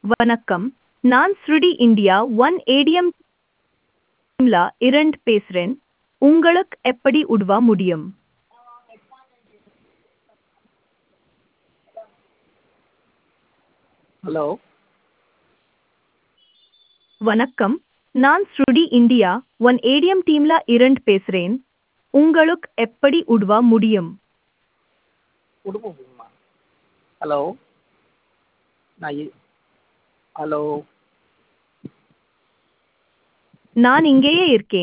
வணக்கம் நான் ஸ்ருடி இந்தியா ஒன் ஏடிஎம் இரண்டு பேசுறேன் உங்களுக்கு எப்படி உதவ முடியும் ஹலோ வணக்கம் நான் ஸ்ருடி இந்தியா ஒன் ஏடிஎம் டீம்ல இரண்டு பேசுறேன் உங்களுக்கு எப்படி உதவ முடியும் உடுப்பு முடியுமா ஹலோ நான் இ ஹலோ நான் இங்கேயே இருக்கேன்